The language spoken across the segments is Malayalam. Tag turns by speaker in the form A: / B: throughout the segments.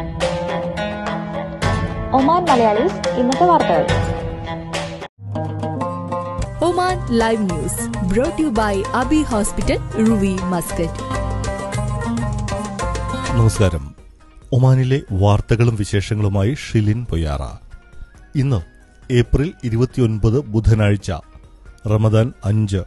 A: ഒമാൻ മലയാളീസ് ഇന്നത്തെ വാർത്തകൾ
B: Oman live news brought you by Abi hospital Ruwi Muscat
C: നമസ്കാരം ഒമാനിലെ വാർത്തകളും വിശേഷങ്ങളുമായി ഷിലിൻ പൊയ്യാറ ഇന്ന് ഏപ്രിൽ ഇരുപത്തിയൊൻപത് ബുധനാഴ്ച റമദാൻ അഞ്ച്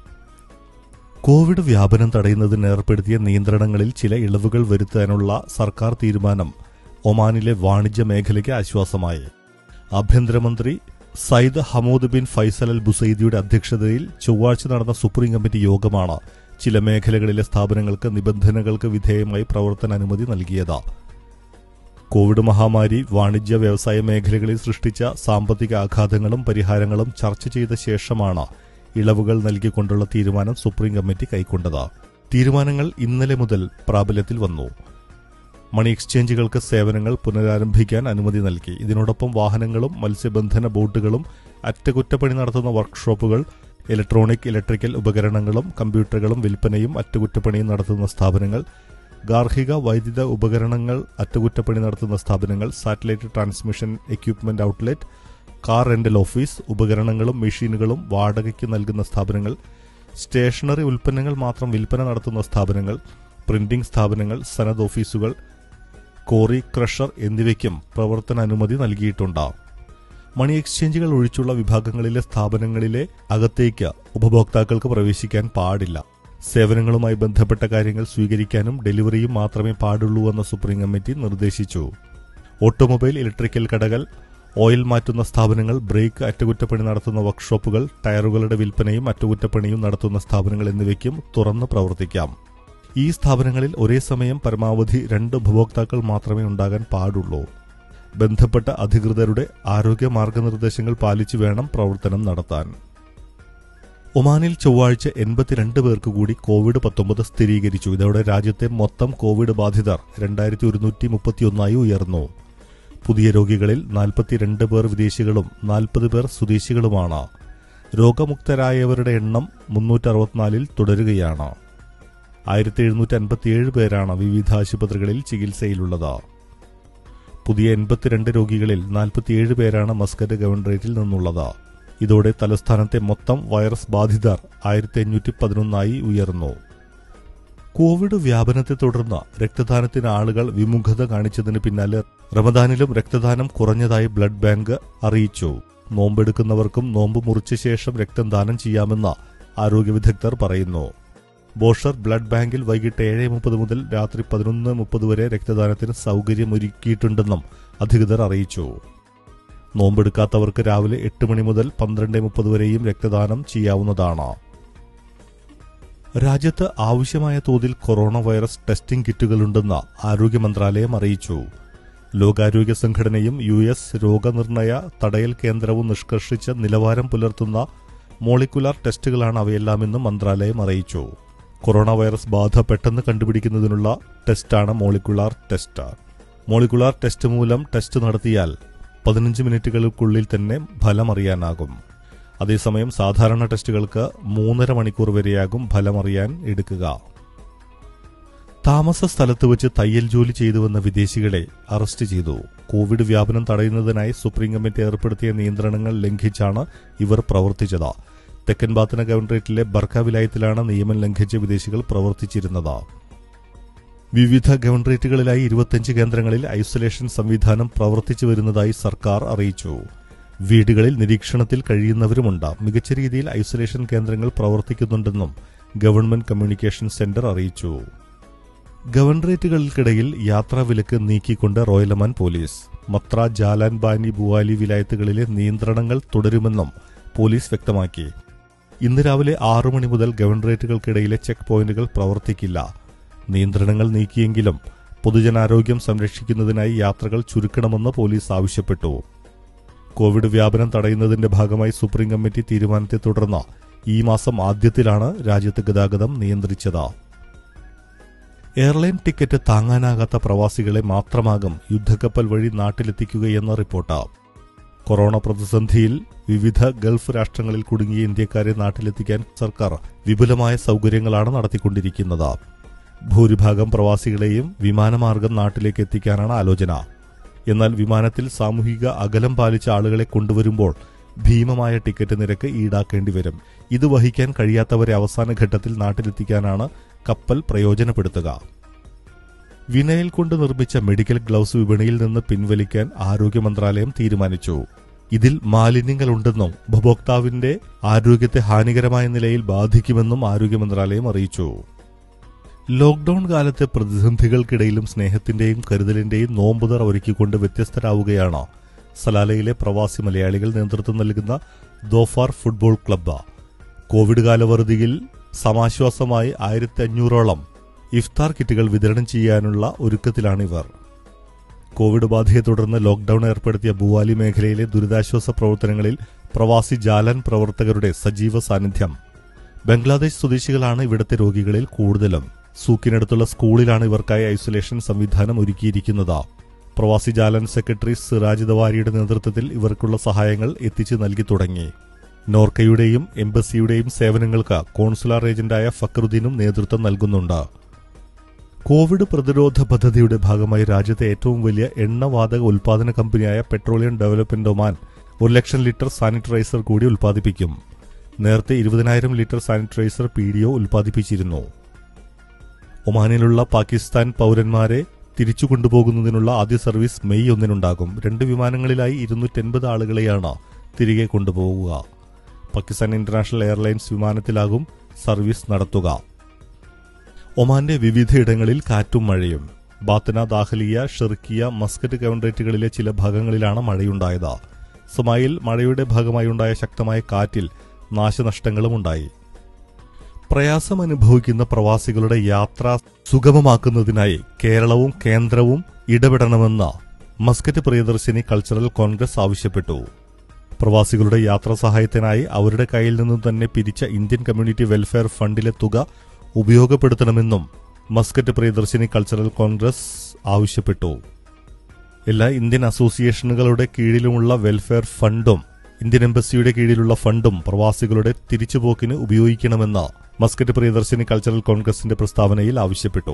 C: കോവിഡ് വ്യാപനം തടയുന്നതിന് ഏർപ്പെടുത്തിയ നിയന്ത്രണങ്ങളിൽ ചില ഇളവുകൾ വരുത്താനുള്ള സർക്കാർ തീരുമാനം ഒമാനിലെ വാണിജ്യ മേഖലയ്ക്ക് ആശ്വാസമായി ആഭ്യന്തരമന്ത്രി Sayyid Hamood bin Faisal Al ബുസൈദിയുടെ അധ്യക്ഷതയിൽ ചൊവ്വാഴ്ച നടന്ന സുപ്രീം കമ്മിറ്റി യോഗമാണ് ചില മേഖലകളിലെ സ്ഥാപനങ്ങൾക്ക് നിബന്ധനകൾക്ക് വിധേയമായി പ്രവർത്തന അനുമതി നൽകിയത് കോവിഡ് മഹാമാരി വാണിജ്യ വ്യവസായ മേഖലകളിൽ സൃഷ്ടിച്ച സാമ്പത്തിക ആഘാതങ്ങളും പരിഹാരങ്ങളും ചർച്ച ചെയ്ത ശേഷമാണ് ഇളവുകൾ നൽകിക്കൊണ്ടുള്ള തീരുമാനം സുപ്രീം കമ്മിറ്റി കൈക്കൊണ്ടത് തീരുമാനങ്ങൾ ഇന്നലെ മുതൽ പ്രാബല്യത്തിൽ വന്നു മണി എക്സ്ചേഞ്ചുകൾക്ക് സേവനങ്ങൾ പുനരാരംഭിക്കാൻ അനുമതി നൽകി ഇതിനോടൊപ്പം വാഹനങ്ങളും മത്സ്യബന്ധന ബോട്ടുകളും അറ്റകുറ്റപ്പണി നടത്തുന്ന വർക്ക്ഷോപ്പുകൾ ഇലക്ട്രോണിക് ഇലക്ട്രിക്കൽ ഉപകരണങ്ങളും കമ്പ്യൂട്ടറുകളും വിൽപ്പനയും അറ്റകുറ്റപ്പണിയും നടത്തുന്ന സ്ഥാപനങ്ങൾ ഗാർഹിക വൈദ്യുത ഉപകരണങ്ങൾ അറ്റകുറ്റപ്പണി നടത്തുന്ന സ്ഥാപനങ്ങൾ satellite transmission equipment outlet car rental office ഉപകരണങ്ങളും മെഷീനുകളും വാടകയ്ക്ക് നൽകുന്ന സ്ഥാപനങ്ങൾ സ്റ്റേഷനറി ഉൽപ്പന്നങ്ങൾ മാത്രം വിൽപ്പന നടത്തുന്ന സ്ഥാപനങ്ങൾ പ്രിന്റിംഗ് സ്ഥാപനങ്ങൾ സനത് ഓഫീസുകൾ കോറി ക്രഷർ എന്നിവയ്ക്കും പ്രവർത്തന അനുമതി നൽകിയിട്ടുണ്ട് മണി എക്സ്ചേഞ്ചുകൾ ഒഴിച്ചുള്ള വിഭാഗങ്ങളിലെ സ്ഥാപനങ്ങളിലെ അകത്തേക്ക് ഉപഭോക്താക്കൾക്ക് പ്രവേശിക്കാൻ പാടില്ല സേവനങ്ങളുമായി ബന്ധപ്പെട്ട കാര്യങ്ങൾ സ്വീകരിക്കാനും ഡെലിവറിയും മാത്രമേ പാടുള്ളൂവെന്ന് സുപ്രീം കമ്മിറ്റി നിർദ്ദേശിച്ചു ഓട്ടോമൊബൈൽ ഇലക്ട്രിക്കൽ കടകൾ ഓയിൽ മാറ്റുന്ന സ്ഥാപനങ്ങൾ ബ്രേക്ക് അറ്റകുറ്റപ്പണി നടത്തുന്ന വർക്ക്ഷോപ്പുകൾ ടയറുകളുടെ വിൽപ്പനയും അറ്റകുറ്റപ്പണിയും നടത്തുന്ന സ്ഥാപനങ്ങൾ എന്നിവയ്ക്കും തുറന്ന് പ്രവർത്തിക്കാം ഈ സ്ഥാപനങ്ങളിൽ ഒരേ സമയം പരമാവധി രണ്ട് ഉപഭോക്താക്കൾ മാത്രമേ ഉണ്ടാകാൻ പാടുള്ളൂ ബന്ധപ്പെട്ട അധികൃതരുടെ ആരോഗ്യ മാർഗനിർദ്ദേശങ്ങൾ പാലിച്ചു വേണം പ്രവർത്തനം നടത്താൻ ഒമാനിൽ ചൊവ്വാഴ്ച എൺപത്തിരണ്ട് പേർക്ക് കൂടി കോവിഡ് പത്തൊമ്പത് സ്ഥിരീകരിച്ചു ഇതോടെ രാജ്യത്തെ മൊത്തം കോവിഡ് ബാധിതർ രണ്ടായിരത്തി ഒരുന്നൂറ്റി മുപ്പത്തിയൊന്നായി ഉയർന്നു പുതിയ രോഗികളിൽ നാൽപ്പത്തിരണ്ട് പേർ വിദേശികളും നാൽപ്പത് പേർ സ്വദേശികളുമാണ് രോഗമുക്തരായവരുടെ എണ്ണം മുന്നൂറ്റി അറുപത്തിനാലിൽ തുടരുകയാണ് ആയിരത്തി എഴുന്നൂറ്റി അൻപത്തിയേഴ് പേരാണ് വിവിധ ആശുപത്രികളിൽ ചികിത്സയിലുള്ളത് പുതിയ എൺപത്തിരണ്ട് രോഗികളിൽ നാൽപ്പത്തിയേഴ് പേരാണ് മസ്കറ്റ് ഗവൺറേറ്റിൽ നിന്നുള്ളത് ഇതോടെ തലസ്ഥാനത്തെ മൊത്തം വൈറസ് ബാധിതർ ആയിരത്തി അഞ്ഞൂറ്റി പതിനൊന്നായി ഉയർന്നു കോവിഡ് വ്യാപനത്തെ തുടർന്ന് രക്തദാനത്തിന് ആളുകൾ വിമുഖത കാണിച്ചതിന് പിന്നാലെ റമദാനിലും രക്തദാനം കുറഞ്ഞതായി ബ്ലഡ് ബാങ്ക് അറിയിച്ചു നോമ്പെടുക്കുന്നവർക്കും നോമ്പ് മുറിച്ച ശേഷം രക്തം ദാനം ചെയ്യാമെന്ന് ആരോഗ്യ വിദഗ്ധർ പറയുന്നു ബോഷർ ബ്ലഡ് ബാങ്കിൽ വൈകിട്ട് ഏഴ് മുപ്പത് മുതൽ രാത്രി പതിനൊന്ന് മുപ്പത് വരെ രക്തദാനത്തിന് സൗകര്യമൊരുക്കിയിട്ടുണ്ടെന്നും അധികൃതർ അറിയിച്ചു നോമ്പെടുക്കാത്തവർക്ക് രാവിലെ എട്ട് മണി മുതൽ പന്ത്രണ്ട് മുപ്പത് വരെയും രക്തദാനം ചെയ്യാവുന്നതാണ് രാജ്യത്ത് ആവശ്യമായ തോതിൽ കൊറോണ വൈറസ് ടെസ്റ്റിംഗ് കിറ്റുകളുണ്ടെന്ന് ആരോഗ്യ മന്ത്രാലയം അറിയിച്ചു ലോകാരോഗ്യ സംഘടനയും യു എസ് രോഗനിർണയ തടയൽ കേന്ദ്രവും നിഷ്കർഷിച്ച നിലവാരം പുലർത്തുന്ന മോളിക്കുലാർ ടെസ്റ്റുകളാണ് അവയെല്ലാമെന്നും മന്ത്രാലയം അറിയിച്ചു കൊറോണ വൈറസ് ബാധ പെട്ടെന്ന് കണ്ടുപിടിക്കുന്നതിനുള്ള ടെസ്റ്റാണ് മോളിക്കുലാർ ടെസ്റ്റ് മോളിക്കുലാർ ടെസ്റ്റ് മൂലം ടെസ്റ്റ് നടത്തിയാൽ പതിനഞ്ച് മിനിറ്റുകൾക്കുള്ളിൽ തന്നെ ഫലമറിയാനാകും അതേസമയം സാധാരണ ടെസ്റ്റുകൾക്ക് മൂന്നര മണിക്കൂർ വരെയാകും ഫലമറിയാൻ എടുക്കുക താമസ സ്ഥലത്ത് വെച്ച് തയ്യൽ ജോലി ചെയ്തുവന്ന വിദേശികളെ അറസ്റ്റ് ചെയ്തു കോവിഡ് വ്യാപനം തടയുന്നതിനായി സുപ്രീം കമ്മിറ്റി ഏർപ്പെടുത്തിയ നിയന്ത്രണങ്ങൾ ലംഘിച്ചാണ് ഇവർ പ്രവർത്തിച്ചത് തെക്കൻ ബാത്തന ഗവൺറേറ്റിലെ ബർക്ക വിലായത്തിലാണ് നിയമം ലംഘിച്ച വിദേശികൾ പ്രവർത്തിച്ചിരുന്നത് വിവിധ ഗവൺറേറ്റുകളിലായി ഇരുപത്തിയഞ്ച് കേന്ദ്രങ്ങളിൽ ഐസൊലേഷൻ സംവിധാനം പ്രവർത്തിച്ചു വരുന്നതായി സർക്കാർ അറിയിച്ചു വീടുകളിൽ നിരീക്ഷണത്തിൽ കഴിയുന്നവരുമുണ്ട് മികച്ച രീതിയിൽ ഐസൊലേഷൻ കേന്ദ്രങ്ങൾ പ്രവർത്തിക്കുന്നുണ്ടെന്നും ഗവൺമെന്റ് കമ്മ്യൂണിക്കേഷൻ സെന്റർ അറിയിച്ചു ഗവൺറേറ്റുകൾക്കിടയിൽ യാത്രാവിലക്ക് നീക്കിക്കൊണ്ട് റോയലമാൻ പോലീസ് മത്ര ജാലാൻ ബാനി ബുവാലി വിലായത്തുകളിലെ നിയന്ത്രണങ്ങൾ തുടരുമെന്നും പോലീസ് വ്യക്തമാക്കി ഇന്ന് രാവിലെ ആറു മണി മുതൽ ഗവൺറേറ്റുകൾക്കിടയിലെ ചെക്ക് പോയിന്റുകൾ പ്രവർത്തിക്കില്ല നിയന്ത്രണങ്ങൾ നീക്കിയെങ്കിലും പൊതുജനാരോഗ്യം സംരക്ഷിക്കുന്നതിനായി യാത്രകൾ ചുരുക്കണമെന്ന് പോലീസ് ആവശ്യപ്പെട്ടു കോവിഡ് വ്യാപനം തടയുന്നതിന്റെ ഭാഗമായി സുപ്രീം കമ്മിറ്റി തീരുമാനത്തെ തുടർന്ന് ഈ മാസം ആദ്യത്തിലാണ് രാജ്യത്ത് ഗതാഗതം നിയന്ത്രിച്ചത് എയർലൈൻ ടിക്കറ്റ് താങ്ങാനാകാത്ത പ്രവാസികളെ മാത്രമാകും യുദ്ധക്കപ്പൽ വഴി നാട്ടിലെത്തിക്കുകയെന്ന റിപ്പോർട്ട് കൊറോണ പ്രതിസന്ധിയിൽ വിവിധ ഗൾഫ് രാഷ്ട്രങ്ങളിൽ കുടുങ്ങിയ ഇന്ത്യക്കാരെ നാട്ടിലെത്തിക്കാൻ സർക്കാർ വിപുലമായ സൗകര്യങ്ങളാണ് നടത്തിക്കൊണ്ടിരിക്കുന്നത് ഭൂരിഭാഗം പ്രവാസികളെയും വിമാനമാർഗം നാട്ടിലേക്ക് എത്തിക്കാനാണ് ആലോചന എന്നാൽ വിമാനത്തിൽ സാമൂഹിക അകലം പാലിച്ച ആളുകളെ കൊണ്ടുവരുമ്പോൾ ഭീമമായ ടിക്കറ്റ് നിരക്ക് ഈടാക്കേണ്ടി വരും ഇത് വഹിക്കാൻ കഴിയാത്തവരെ അവസാന ഘട്ടത്തിൽ നാട്ടിലെത്തിക്കാനാണ് കപ്പൽ പ്രയോജനപ്പെടുത്തുക വിനയൽ കൊണ്ട് നിർമ്മിച്ച മെഡിക്കൽ ഗ്ലൗസ് വിപണിയിൽ നിന്ന് പിൻവലിക്കാൻ ആരോഗ്യ മന്ത്രാലയം തീരുമാനിച്ചു ഇതിൽ മാലിന്യങ്ങളുണ്ടെന്നും ഉപഭോക്താവിന്റെ ആരോഗ്യത്തെ ഹാനികരമായ നിലയിൽ ബാധിക്കുമെന്നും ആരോഗ്യ മന്ത്രാലയം അറിയിച്ചു ലോക്ഡൌൺ കാലത്തെ പ്രതിസന്ധികൾക്കിടയിലും സ്നേഹത്തിന്റെയും കരുതലിന്റെയും നോമ്പുതറ ഒരുക്കിക്കൊണ്ട് വ്യത്യസ്തരാവുകയാണ് സലാലയിലെ പ്രവാസി മലയാളികൾ നേതൃത്വം നൽകുന്ന ദോഫാർ ഫുട്ബോൾ ക്ലബ്ബ് കോവിഡ് കാലവറുതിയിൽ സമാശ്വാസമായി ആയിരത്തി അഞ്ഞൂറോളം ഇഫ്താർ കിറ്റുകൾ വിതരണം ചെയ്യാനുള്ള ഒരുക്കത്തിലാണിവർ കോവിഡ് ബാധയെ തുടർന്ന് ലോക്ഡൌൺ ഏർപ്പെടുത്തിയ ബുവാലി മേഖലയിലെ ദുരിതാശ്വാസ പ്രവർത്തനങ്ങളിൽ പ്രവാസി ജാലൻ പ്രവർത്തകരുടെ സജീവ സാന്നിധ്യം ബംഗ്ലാദേശ് സ്വദേശികളാണ് ഇവിടുത്തെ രോഗികളിൽ കൂടുതലും സൂക്കിനടുത്തുള്ള സ്കൂളിലാണ് ഇവർക്കായി ഐസൊലേഷൻ സംവിധാനം ഒരുക്കിയിരിക്കുന്നത് പ്രവാസി ജാലൻ സെക്രട്ടറി സിറാജ് ദവാരിയുടെ നേതൃത്വത്തിൽ ഇവർക്കുള്ള സഹായങ്ങൾ എത്തിച്ചു നൽകി തുടങ്ങി നോർക്കയുടെയും എംബസിയുടെയും സേവനങ്ങൾക്ക് കോൺസുലാർ ഏജന്റായ ഫക്രുദ്ദീനും നേതൃത്വം നൽകുന്നുണ്ട് കോവിഡ് പ്രതിരോധ പദ്ധതിയുടെ ഭാഗമായി രാജ്യത്തെ ഏറ്റവും വലിയ എണ്ണവാതക ഉൽപാദന കമ്പനിയായ പെട്രോളിയം ഡെവലപ്മെന്റ് ഒമാൻ ഒരു ലക്ഷം ലിറ്റർ സാനിറ്റൈസർ കൂടി ഉൽപ്പാദിപ്പിക്കും നേരത്തെ ഇരുപതിനായിരം litre sanitiser P D O ഉൽപ്പാദിപ്പിച്ചിരുന്നു ഒമാനിലുള്ള പാകിസ്ഥാൻ പൗരന്മാരെ തിരിച്ചു കൊണ്ടുപോകുന്നതിനുള്ള ആദ്യ സർവീസ് മെയ് ഒന്നിനുണ്ടാകും രണ്ട് വിമാനങ്ങളിലായി ഇരുന്നൂറ്റൻപത് ആളുകളെയാണ് തിരികെ കൊണ്ടുപോകുക പാകിസ്ഥാൻ ഇന്റർനാഷണൽ എയർലൈൻസ് വിമാനത്തിലാകും സർവീസ് നടത്തുക ഒമാന്റെ വിവിധയിടങ്ങളിൽ കാറ്റും മഴയും ബാത്തന ദാഹലിയ ഷെർക്കിയ മസ്കറ്റ് ഗവൺറേറ്റുകളിലെ ചില ഭാഗങ്ങളിലാണ് മഴയുണ്ടായത് സുമായിൽ മഴയുടെ ഭാഗമായി ഉണ്ടായ ശക്തമായ കാറ്റിൽ നാശനഷ്ടങ്ങളും ഉണ്ടായി പ്രയാസം അനുഭവിക്കുന്ന പ്രവാസികളുടെ യാത്ര സുഗമമാക്കുന്നതിനായി കേരളവും കേന്ദ്രവും ഇടപെടണമെന്ന് മസ്കറ്റ് പ്രിയദർശിനി കൾച്ചറൽ കോൺഗ്രസ് ആവശ്യപ്പെട്ടു പ്രവാസികളുടെ യാത്രാ സഹായത്തിനായി അവരുടെ കയ്യിൽ നിന്നും തന്നെ പിരിച്ച ഇന്ത്യൻ കമ്മ്യൂണിറ്റി വെൽഫെയർ ഫണ്ടിലെ തുക ഉപയോഗപ്പെടുത്തണമെന്നും മസ്കറ്റ് പ്രിയദർശിനി കൾച്ചറൽ കോൺഗ്രസ് ആവശ്യപ്പെട്ടു എല്ലാ ഇന്ത്യൻ അസോസിയേഷനുകളുടെ കീഴിലുമുള്ള വെൽഫെയർ ഫണ്ടും ഇന്ത്യൻ എംബസിയുടെ കീഴിലുള്ള ഫണ്ടും പ്രവാസികളുടെ തിരിച്ചുപോക്കിന് ഉപയോഗിക്കണമെന്ന് മസ്കറ്റ് പ്രിയദർശിനി കൾച്ചറൽ കോൺഗ്രസിന്റെ പ്രസ്താവനയിൽ ആവശ്യപ്പെട്ടു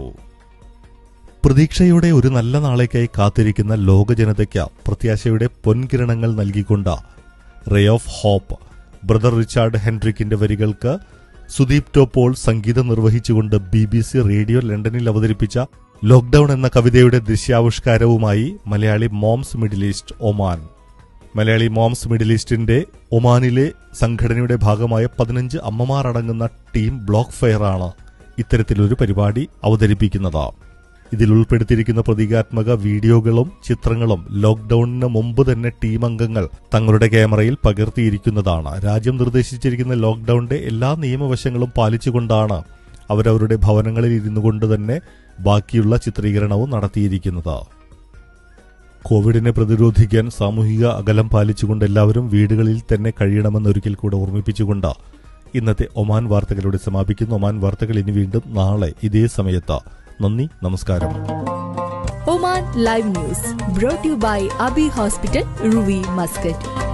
C: പ്രതീക്ഷയുടെ ഒരു നല്ല നാളേക്കായി കാത്തിരിക്കുന്ന ലോക ജനതയ്ക്ക് പ്രത്യാശയുടെ പൊൻകിരണങ്ങൾ നൽകിക്കൊണ്ട് ray of hope brother Richard ഹെൻഡ്രിക്കിന്റെ വരികൾക്ക് സുദീപ് ടോപ്പോൾ സംഗീതം നിർവഹിച്ചുകൊണ്ട് ബി ബി സി റേഡിയോ ലണ്ടനിൽ അവതരിപ്പിച്ച ലോക്ഡൌൺ എന്ന കവിതയുടെ ദൃശ്യാവിഷ്കാരവുമായി Malayali moms Middle East Oman Malayali moms Middle ഈസ്റ്റിന്റെ ഒമാനിലെ സംഘടനയുടെ ഭാഗമായ പതിനഞ്ച് അമ്മമാർ അടങ്ങുന്ന ടീം ബ്ലോക്ക് ഫെയറാണ് ഇത്തരത്തിലൊരു പരിപാടി അവതരിപ്പിക്കുന്നത് ഇതിൽ ഉൾപ്പെടുത്തിയിരിക്കുന്ന പ്രതീകാത്മക വീഡിയോകളും ചിത്രങ്ങളും ലോക്ഡൌണിന് മുമ്പ് തന്നെ ടീം അംഗങ്ങൾ തങ്ങളുടെ ക്യാമറയിൽ പകർത്തിയിരിക്കുന്നതാണ് രാജ്യം നിർദ്ദേശിച്ചിരിക്കുന്ന ലോക്ഡൌണിന്റെ എല്ലാ നിയമവശങ്ങളും പാലിച്ചുകൊണ്ടാണ് അവരവരുടെ ഭവനങ്ങളിൽ ഇരുന്നു കൊണ്ട് തന്നെ ബാക്കിയുള്ള ചിത്രീകരണവും നടത്തിയിരിക്കുന്നത് കോവിഡിനെ പ്രതിരോധിക്കാൻ സാമൂഹിക അകലം പാലിച്ചുകൊണ്ട് എല്ലാവരും വീടുകളിൽ തന്നെ കഴിയണമെന്ന് ഒരിക്കൽ കൂടെ ഓർമ്മിപ്പിച്ചുകൊണ്ട് ഇന്നത്തെ ഒമാൻ വാർത്തകളുടെ സമാപിക്കുന്നു ഒമാൻ വാർത്തകൾ ഇനി വീണ്ടും നാളെ ഇതേ സമയത്ത് നന്ദി നമസ്കാരം
B: Oman live news brought you by Abi hospital Ruwi Muscat